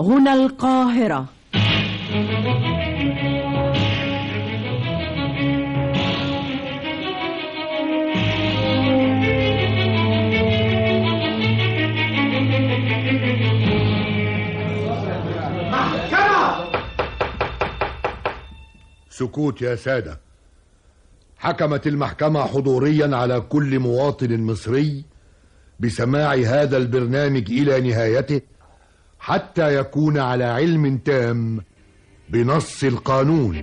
هنا القاهرة سكوت يا سادة حكمت المحكمة حضوريا على كل مواطن مصري بسماع هذا البرنامج إلى نهايته حتى يكون على علم تام بنص القانون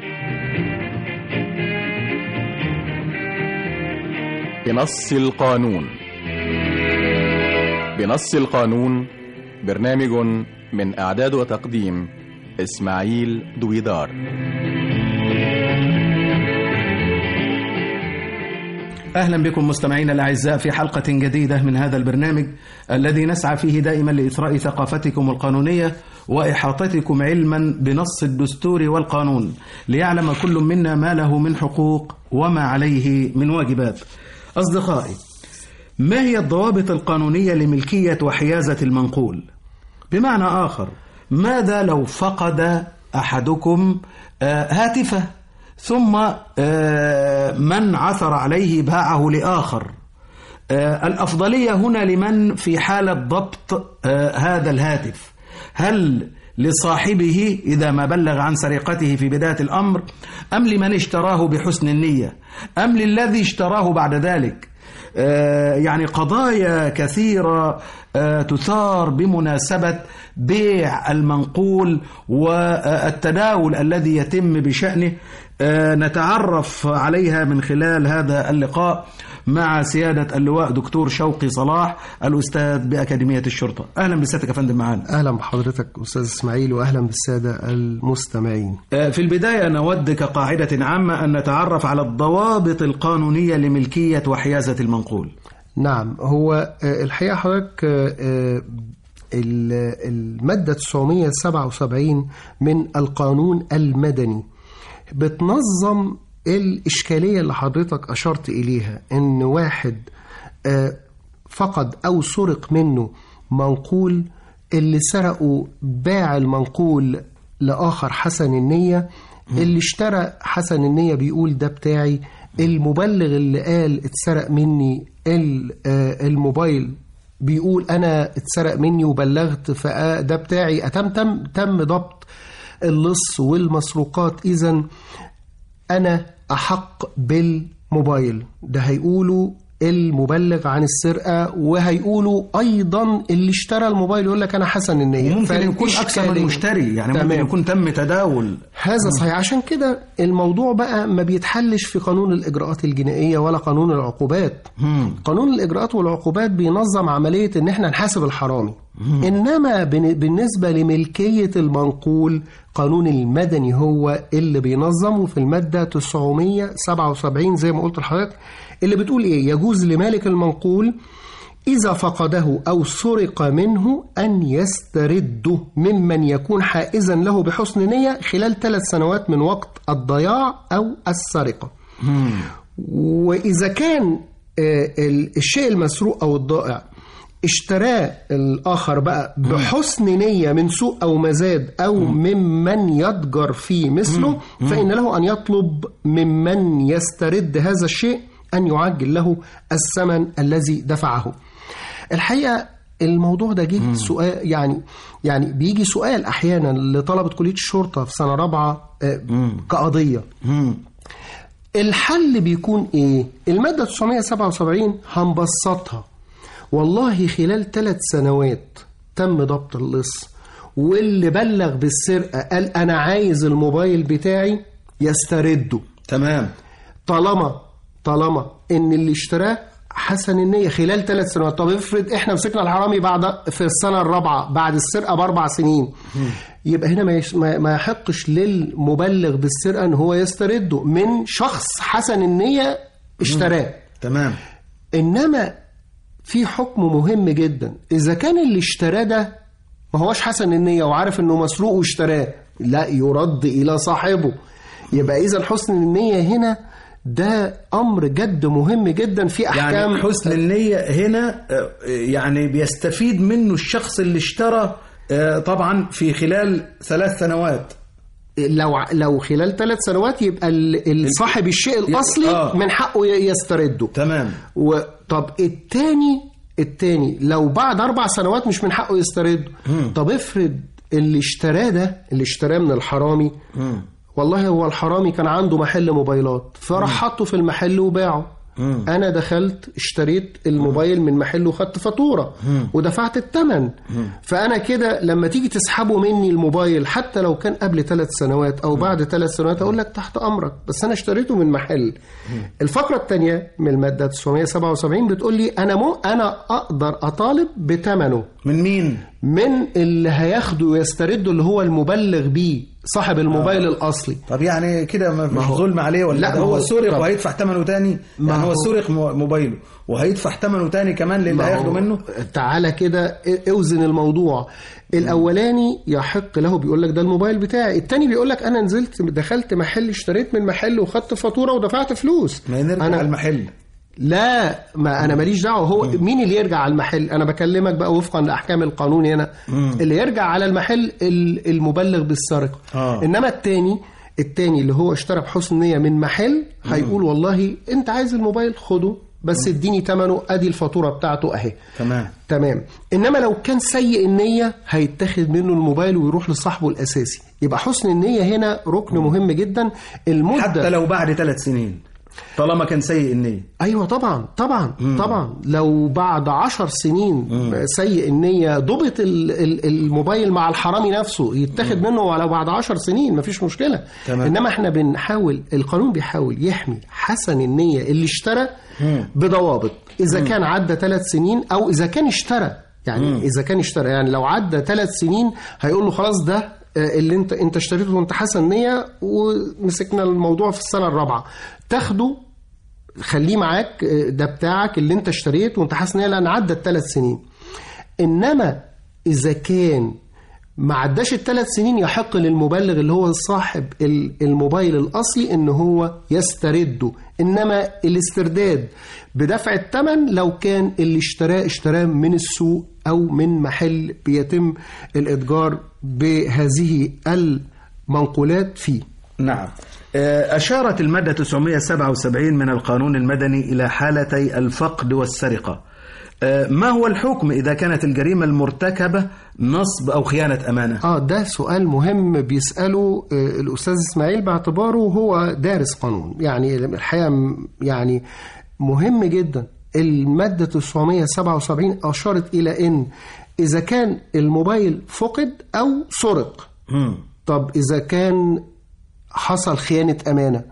بنص القانون بنص القانون برنامج من إعداد وتقديم إسماعيل دويدار أهلا بكم مستمعينا الأعزاء في حلقة جديدة من هذا البرنامج الذي نسعى فيه دائما لإثراء ثقافتكم القانونية وإحاطتكم علما بنص الدستور والقانون ليعلم كل منا ما له من حقوق وما عليه من واجبات أصدقائي ما هي الضوابط القانونية لملكية وحيازة المنقول؟ بمعنى آخر ماذا لو فقد أحدكم آه، هاتفه ثم آه، من عثر عليه باعه لآخر آه، الأفضلية هنا لمن في حالة ضبط آه، هذا الهاتف هل لصاحبه إذا ما بلغ عن سرقته في بداية الأمر أم لمن اشتراه بحسن النية أم للذي اشتراه بعد ذلك آه، يعني قضايا كثيرة آه، تثار بمناسبة بيع المنقول والتداول الذي يتم بشأنه آه، نتعرف عليها من خلال هذا اللقاء مع سيادة اللواء دكتور شوقي صلاح الأستاذ بأكاديمية الشرطة أهلا بسيادتك يا فندم معانا اهلا بحضرتك استاذ اسماعيل واهلا بالساده المستمعين آه، في البداية نود كقاعدة عامة أن نتعرف على الضوابط القانونية لملكية وحيازة المنقول نعم هو آه، الحقيقه حضرتك آه، آه، ال- الماده 977 من القانون المدني بتنظم الاشكاليه اللي حضرتك اشرت اليها ان واحد آه، فقد او سرق منه منقول اللي سرقه باع المنقول لاخر حسن النيه اللي اشترى حسن النيه بيقول ده بتاعي المبلغ اللي قال اتسرق مني ال- آه، الموبايل بيقول انا اتسرق مني وبلغت فده بتاعي اتم تم تم ضبط اللص والمسروقات اذا انا احق بالموبايل ده هيقولوا المبلغ عن السرقه وهيقولوا ايضا اللي اشترى الموبايل يقول لك انا حسن النيه ممكن فالإشكالية- يكون أكثر من مشتري يعني ممكن تمام. يكون تم تداول هذا صحيح عشان كده الموضوع بقى ما بيتحلش في قانون الإجراءات الجنائية ولا قانون العقوبات قانون الإجراءات والعقوبات بينظم عملية إن احنا نحاسب الحرامي إنما بن- بالنسبة لملكية المنقول قانون المدني هو اللي بينظمه في المادة 977 زي ما قلت لحضرتك اللي بتقول إيه يجوز لمالك المنقول إذا فقده أو سرق منه أن يسترده ممن يكون حائزا له بحسن نية خلال ثلاث سنوات من وقت الضياع أو السرقة وإذا كان آه، ال- الشيء المسروق أو الضائع اشتراه الآخر بقى بحسن نية من سوء أو مزاد أو ممن يتجر فيه مثله فإن له أن يطلب ممن يسترد هذا الشيء أن يعجل له الثمن الذي دفعه الحقيقة الموضوع ده جه سؤال يعني يعني بيجي سؤال أحيانا لطلبة كلية الشرطة في سنة رابعة آه، كقضية الحل بيكون ايه المادة 977 هنبسطها والله خلال ثلاث سنوات تم ضبط اللص واللي بلغ بالسرقة قال أنا عايز الموبايل بتاعي يسترده تمام طالما طالما ان اللي اشتراه حسن النية خلال ثلاث سنوات طب افرض احنا مسكنا الحرامي بعد في السنة الرابعة بعد السرقة بأربع سنين يبقى هنا ما يش- ما ما يحقش للمبلغ بالسرقة ان هو يسترده من شخص حسن النية اشتراه تمام انما في حكم مهم جدا اذا كان اللي اشتراه ده ما هوش حسن النية وعارف انه مسروق واشتراه لا يرد الى صاحبه يبقى اذا حسن النية هنا ده امر جد مهم جدا في احكام يعني حسن النية هنا آه، يعني بيستفيد منه الشخص اللي اشترى آه، طبعا في خلال ثلاث سنوات لو لو خلال ثلاث سنوات يبقى ال- صاحب الشيء الاصلي آه. من حقه ي- يسترده تمام وطب التاني التاني لو بعد اربع سنوات مش من حقه يسترده طب افرض اللي اشتراه ده اللي اشتراه من الحرامي والله هو الحرامي كان عنده محل موبايلات فراح حطه في المحل وباعه انا دخلت اشتريت الموبايل من محل وخدت فاتوره ودفعت الثمن فانا كده لما تيجي تسحبوا مني الموبايل حتى لو كان قبل ثلاث سنوات او بعد ثلاث سنوات اقول لك تحت امرك بس انا اشتريته من محل الفقره الثانيه من الماده 977 بتقول لي انا مو انا اقدر اطالب بثمنه من مين؟ من اللي هياخده ويسترده اللي هو المبلغ بيه صاحب الموبايل الاصلي طب يعني كده ما مش هو- ظلم عليه ولا لا، لا ما هو هو- سرق طب- وهيدفع ثمنه تاني ما يعني هو هو- سرق مو- موبايله وهيدفع ثمنه تاني كمان للي ما هياخده هو منه تعالى كده اوزن الموضوع الاولاني يحق له بيقول لك ده الموبايل بتاعي التاني بيقول لك انا نزلت دخلت محل اشتريت من محل وخدت فاتوره ودفعت فلوس ما نرجع أنا على المحل لا ما انا ماليش دعوه هو مين اللي يرجع على المحل انا بكلمك بقى وفقا لاحكام القانون هنا اللي يرجع على المحل ال- المبلغ بالسرقه آه. انما التاني التاني اللي هو اشترى بحسن نيه من محل هيقول والله انت عايز الموبايل خده بس اديني ثمنه ادي الفاتوره بتاعته اهي تمام تمام انما لو كان سيء النيه هيتاخد منه الموبايل ويروح لصاحبه الاساسي يبقى حسن النيه هنا ركن مهم جدا المده حتى لو بعد ثلاث سنين طالما كان سيء النية ايوه طبعا طبعا طبعا لو بعد عشر سنين سيء النيه ضبط ال- ال- الموبايل مع الحرامي نفسه يتاخد منه ولو بعد عشر سنين مفيش مشكله تمام. انما احنا بنحاول القانون بيحاول يحمي حسن النيه اللي اشترى بضوابط اذا كان عدى ثلاث سنين او اذا كان اشترى يعني اذا كان اشترى يعني لو عدى ثلاث سنين هيقول له خلاص ده آه، اللي انت انت اشتريته وانت حسن نيه ومسكنا الموضوع في السنه الرابعه تاخده خليه معاك آه، ده بتاعك اللي انت اشتريته وانت حاسس ان هي لان عدت ثلاث سنين انما اذا كان ما عداش الثلاث سنين يحق للمبلغ اللي هو صاحب ال- الموبايل الاصلي ان هو يسترده انما الاسترداد بدفع الثمن لو كان اللي اشتراه اشتراه من السوق او من محل بيتم الاتجار بهذه المنقولات فيه نعم آه، أشارت المادة 977 من القانون المدني إلى حالتي الفقد والسرقة آه، ما هو الحكم إذا كانت الجريمة المرتكبة نصب أو خيانة أمانة اه ده سؤال مهم بيسأله آه، الأستاذ إسماعيل باعتباره هو دارس قانون يعني الحقيقة م- يعني مهم جدا المادة 977 أشارت إلى أن إذا كان الموبايل فقد أو سرق مم. طب إذا كان حصل خيانة أمانة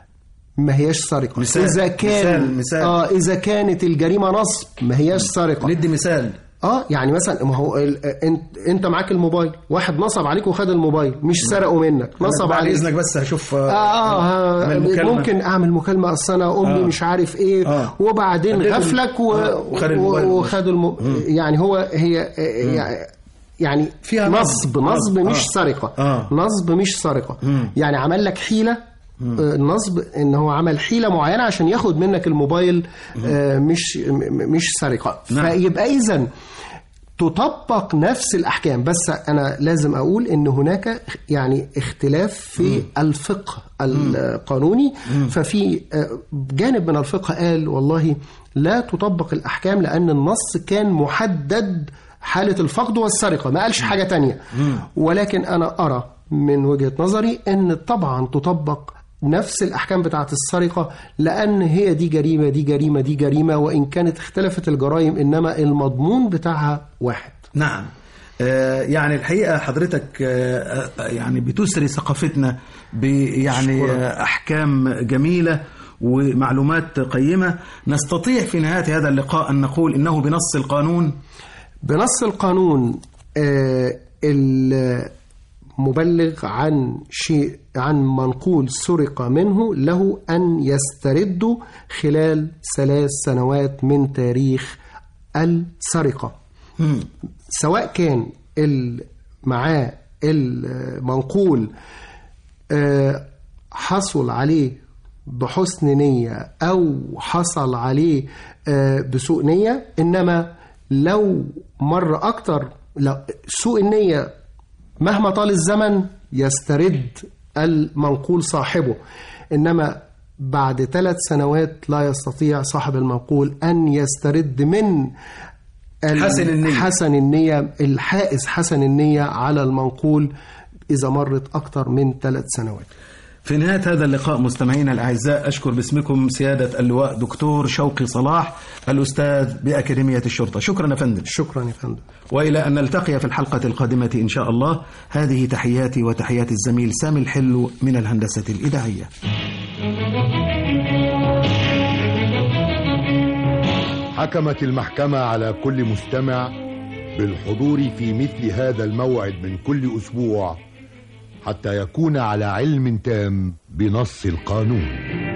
ما هياش سرقة مثال- إذا كان مثال- مثال. آه إذا كانت الجريمة نصب ما هياش سرقة ندي مثال اه يعني مثلا ما هو ال- انت انت معاك الموبايل واحد نصب عليك وخد الموبايل مش سرقه منك نصب بعد عليك إذنك بس هشوف آه, آه, أعمل آه مكالمة. ممكن اعمل مكالمه اصل انا امي آه. مش عارف ايه آه. وبعدين اديته- غفلك و... آه، وخد الموبايل. و- وخد الم... يعني هو هي آه، يعني فيها نصب نصب. نصب آه. مش آه. سرقه آه. نصب مش سرقه يعني عمل لك حيله آه، النصب ان هو عمل حيله معينه عشان ياخد منك الموبايل آه، مش م- مش سرقه نعم. فيبقى اذا تطبق نفس الاحكام بس انا لازم اقول ان هناك يعني اختلاف في الفقه القانوني ففي آه، جانب من الفقه قال والله لا تطبق الاحكام لان النص كان محدد حاله الفقد والسرقه ما قالش حاجه تانية ولكن انا ارى من وجهه نظري ان طبعا تطبق نفس الاحكام بتاعت السرقه لان هي دي جريمه دي جريمه دي جريمه وان كانت اختلفت الجرائم انما المضمون بتاعها واحد نعم آه، يعني الحقيقة حضرتك آه، آه، يعني بتسري ثقافتنا بيعني آه، أحكام جميلة ومعلومات قيمة نستطيع في نهاية هذا اللقاء أن نقول إنه بنص القانون بنص القانون آه، المبلغ عن شيء عن منقول سرق منه له أن يسترد خلال ثلاث سنوات من تاريخ السرقة سواء كان ال- معاه المنقول آه، حصل عليه بحسن نية أو حصل عليه آه، بسوء نية إنما لو مر أكتر لو سوء النية مهما طال الزمن يسترد المنقول صاحبه إنما بعد ثلاث سنوات لا يستطيع صاحب المنقول أن يسترد من ال- حسن النية. حسن النية الحائز حسن النية على المنقول إذا مرت أكثر من ثلاث سنوات في نهاية هذا اللقاء مستمعينا الأعزاء أشكر باسمكم سيادة اللواء دكتور شوقي صلاح الأستاذ بأكاديمية الشرطة شكرا يا فندم شكرا يا فندم وإلى أن نلتقي في الحلقة القادمة إن شاء الله هذه تحياتي وتحيات الزميل سامي الحلو من الهندسة الإذاعية حكمت المحكمة على كل مستمع بالحضور في مثل هذا الموعد من كل أسبوع حتى يكون على علم تام بنص القانون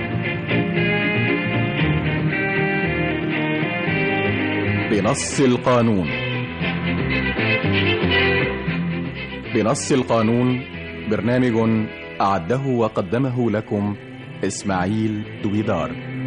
بنص القانون بنص القانون برنامج أعده وقدمه لكم إسماعيل دويدار